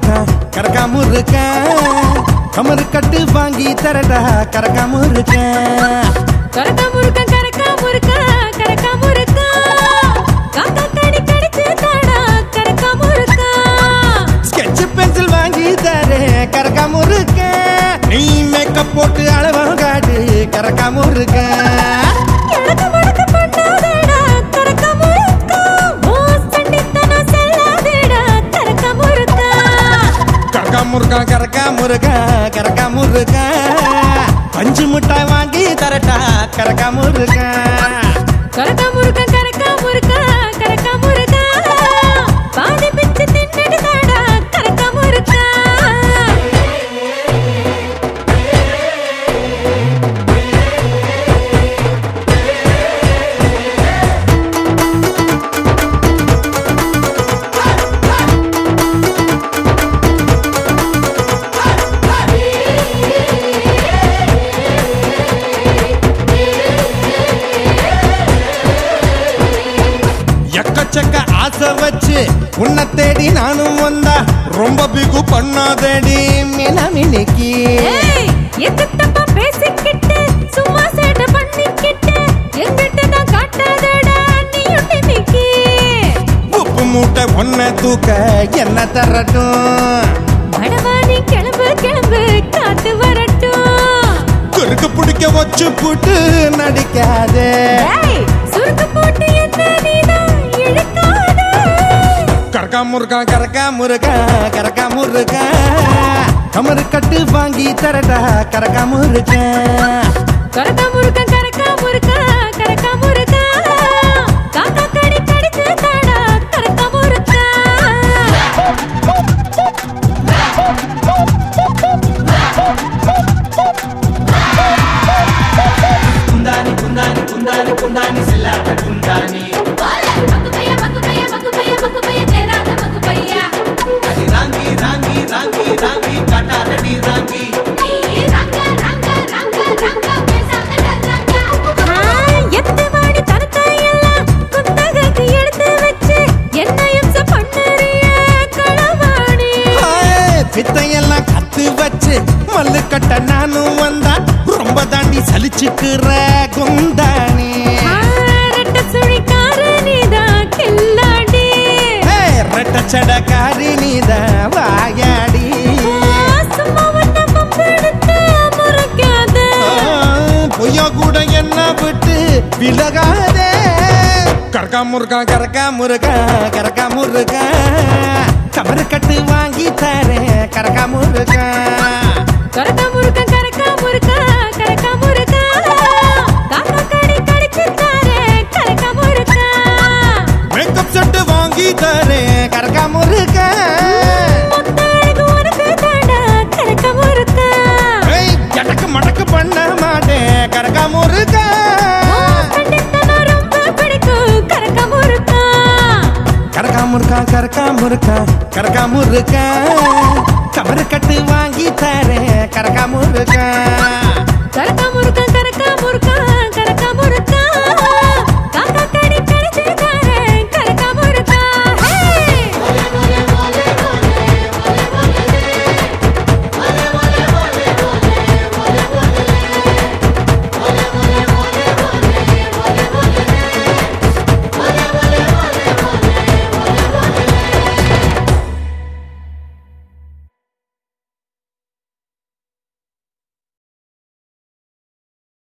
முருக்கா கரக்கா முருக்கா கமரு கட்டு வாங்கி தரடா கரக்கா முருக்கா கரக்கா முறுக்க கரக்கா முறுக்க கரக்கா முறுக்க காக்கா கடி கடிச்சு தாடா கரக்கா முறுக்க ஸ்கெட்ச் பென்சில் வாங்கி தரே கரக்கா முருக்கா நீ மேக்கப் போட்டு அளவம் காட்டு கரக்கா முருக்கா எடக்கு மடக்கு பண்ணாதேடா கரக்கா முறுக்க ஓ சண்டித்தன செல்லாதேடா கரக்கா முறுக்க கரக்கா முருக்கா கரக்கா முருக்கா கரக்கா முருக்கா பஞ்சு மிட்டாய் வாங்கி தரட்டா கரக்கா முருக்கா கரக்கா முறுக்க கரக்கா முறுக்க கரக்கா முறுக்க பாதி பிச்சு தின்னுட்டு தாடா கரக்கா முறுக்க எக்கச்சக்க ஆசை வச்சு உன்னை தேடி நானும் வந்தா ரொம்ப பிகு பண்ணாதேடி மினமினிக்கு ஏய், எக்கு தப்பா பேசிக்கிட்டு, சும்மா சேட்டை பண்ணிக்கிட்டு, எங்கிட்ட தான் காட்டாதடா, நீயும் நினைக்கி. உப்பு மூட்டை ஒன்ன தூக்க என்ன தரட்டும் வடவா நீ கிளம்பு, கிளம்பு, காத்து வரட்டும். குறுக்கு பிடிக்க வச்சு புட்டு நடிக்காதே ஏய், சுருக்கு போட்டு என்ன நீதான் இழுக்காத. கரக்கா முருகா கரக்கா முருகா கரக்கா முருகா கமரு கட்டு வாங்கி தரடா கரக்கா முருகா கரக்கா முறுக்க, கரக்கா முறுக்க, கரக்கா முறுக்க. காக்கா கடி கடிச்சு தாடா, கரக்கா முறுக்க. మగుపయ్య మగుపయ్య మగుపయ్య మగుపయ్య తేరాత మగుపయ్య ఈ రంగ రంగ రంగ రంగ పేసాద రంగ எத்து வாடி தனத்தை எல்லாம் குத்தகைக்கு எடுத்து வச்சு என்ன இம்சை பண்ணுறிய களவாணி ஹாய், பித்தையெல்லாம் கத்து வச்சு மல்லு கட்ட நானும் வந்தா ரொம்ப தாண்டி சலிச்சுக்கிற குந்தாணி ரெட்ட சுழிக்கார நீதான் கில்லாடி ஏய், ரெட்டச்சடக்காரி நீதான் வாயாடி சும்மா ஒன்ன பம்பெடுத்து முறைக்காத ஆ, பொய்யா கூட என்ன விட்டு விலகாதே கரக்கா முருகா கரக்கா முருகா கரக்கா முருகா கமரு கட்டு வாங்கி தரேன் கரக்கா முருகா கரக்கா முறுக்க கரக்கா முறுக்க கரக்கா முறுக்க காக்கா கடி கடிச்சு தாரே கரக்கா முறுக்க மேக்கப் செட்டு வாங்கி தரேன் கரக்கா முருகா முத்தழகு உனக்கு தாண்டா கரக்கா முறுக்க ஏய், எடக்கு மடக்கு பண்ண மாட்டேன் கரக்கா முருகா கண்டித்தனம் ரொம்ப பிடிக்கும் கரக்கா முறுக்கா கரக்கா முருகா கரக்கா முருகா கரக்கா முருகா கமரு கட்டு வாங்கி தரேன் கரக்கா முருகா